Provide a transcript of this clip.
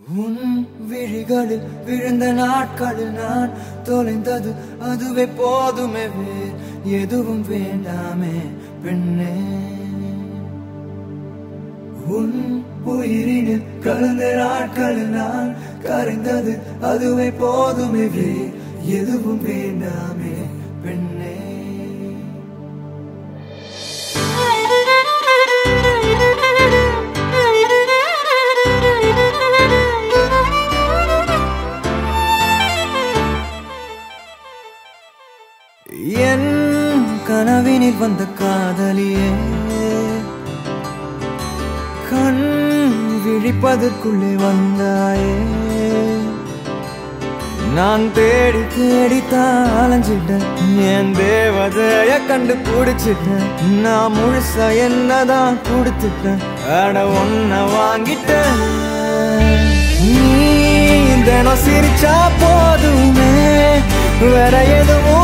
உன் விழிகளில் விழுந்த நாட்களில் நான் தொலைந்தது அதுவே போதுமே வேறு எதுவும் வேண்டாமே பெண்ணே உன் உயிரினில் கலந்த நாட்களில் நான் கரைந்தது அதுவே போதுமே வேறு எதுவும் வேண்டாமே பெண்ணே என் கனவினில் வந்த காதலியே கண் விழிப்பதற்குள்ளே வந்தாயே நான் தேடி தேடி அலைஞ்சிட்டேன் என் தேவதைய கண்டு பிடிச்சிட்டேன் நான் முழுசா என்னதான் கொடுத்துட்டேன் அட ஒன்ன வாங்கிட்டேன் நீ தினம் சிரிச்சா போதுமே வேற எதுவும்